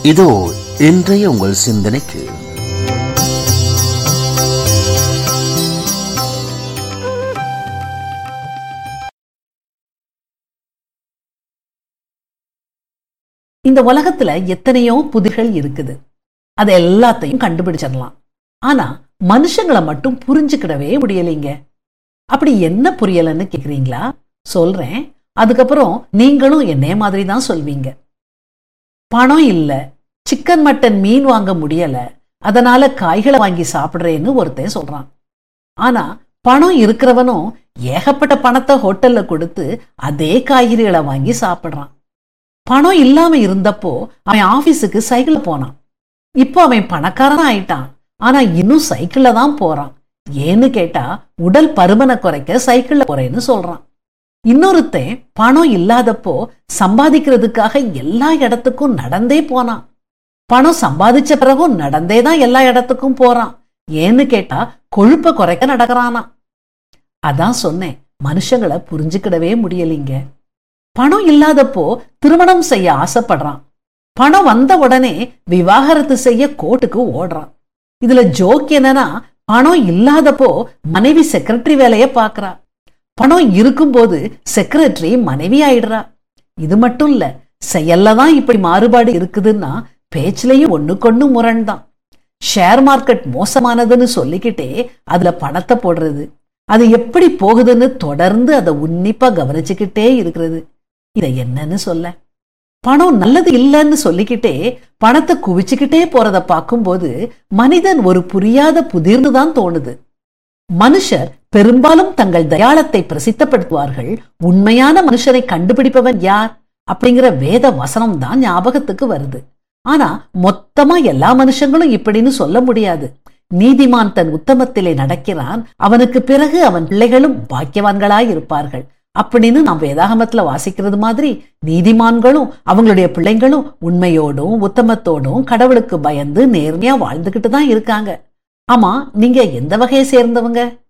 இதோ இன்றைய உங்கள் சிந்தனைக்கு இந்த உலகத்துல எத்தனையோ புதிர்கள் இருக்குது அது எல்லாத்தையும் கண்டுபிடிச்சிடலாம் ஆனா மனுஷங்களை மட்டும் புரிஞ்சுக்கிடவே முடியலைங்க அப்படி என்ன புரியலன்னு கேக்குறீங்களா சொல்றேன் அதுக்கப்புறம் நீங்களும் என்னே மாதிரி தான் சொல்வீங்க பணம் இல்ல சிக்கன் மட்டன் மீன் வாங்க முடியல அதனால காய்களை வாங்கி சாப்பிடுறேன்னு ஒருத்தன் சொல்றான் ஆனா பணம் இருக்கிறவனும் ஏகப்பட்ட பணத்தை ஹோட்டல்ல கொடுத்து அதே காய்கறிகளை வாங்கி சாப்பிடுறான் பணம் இல்லாம இருந்தப்போ அவன் ஆபீஸுக்கு சைக்கிள்ல போனான் இப்போ அவன் பணக்காரன் ஆயிட்டான் ஆனா இன்னும் சைக்கிள்ல தான் போறான் ஏன்னு கேட்டா உடல் பருமனை குறைக்க சைக்கிள்ல போறேன்னு சொல்றான் இன்னொருத்தன் பணம் இல்லாதப்போ சம்பாதிக்கிறதுக்காக எல்லா இடத்துக்கும் நடந்தே போனான் பணம் சம்பாதிச்ச பிறகும் நடந்தே தான் எல்லா இடத்துக்கும் போறான் ஏன்னு கேட்டா கொழுப்ப குறைக்க நடக்கிறானா அதான் சொன்னேன் மனுஷங்களை புரிஞ்சுக்கிடவே முடியலைங்க பணம் இல்லாதப்போ திருமணம் செய்ய ஆசைப்படுறான் பணம் வந்த உடனே விவாகரத்து செய்ய கோர்ட்டுக்கு ஓடுறான் இதுல ஜோக் என்னன்னா பணம் இல்லாதப்போ மனைவி செக்ரட்டரி வேலைய பாக்குறா பணம் இருக்கும்போது செக்ரட்டரி மனைவி ஆயிடுறா இது மட்டும் இல்ல செயல்ல தான் இப்படி மாறுபாடு இருக்குதுன்னா பேச்சிலையும் ஒண்ணுக்கொண்ணு முரண்தான் ஷேர் மார்க்கெட் மோசமானதுன்னு சொல்லிக்கிட்டே அதுல பணத்தை போடுறது அது எப்படி போகுதுன்னு தொடர்ந்து அதை உன்னிப்பா கவனிச்சுக்கிட்டே இருக்கிறது இதை என்னன்னு சொல்ல பணம் நல்லது இல்லைன்னு சொல்லிக்கிட்டே பணத்தை குவிச்சுக்கிட்டே போறத பார்க்கும்போது மனிதன் ஒரு புரியாத புதிர்னு தான் தோணுது மனுஷர் பெரும்பாலும் தங்கள் தயாளத்தை பிரசித்தப்படுத்துவார்கள் உண்மையான மனுஷனை கண்டுபிடிப்பவன் யார் அப்படிங்கிற வேத வசனம் தான் ஞாபகத்துக்கு வருது ஆனா மொத்தமா எல்லா மனுஷங்களும் இப்படின்னு சொல்ல முடியாது நீதிமான் தன் உத்தமத்திலே நடக்கிறான் அவனுக்கு பிறகு அவன் பிள்ளைகளும் பாக்கியவான்களாய் இருப்பார்கள் அப்படின்னு நாம் வேதாகமத்துல வாசிக்கிறது மாதிரி நீதிமான்களும் அவங்களுடைய பிள்ளைங்களும் உண்மையோடும் உத்தமத்தோடும் கடவுளுக்கு பயந்து நேர்மையா வாழ்ந்துகிட்டு தான் இருக்காங்க ஆமா நீங்க எந்த வகையை சேர்ந்தவங்க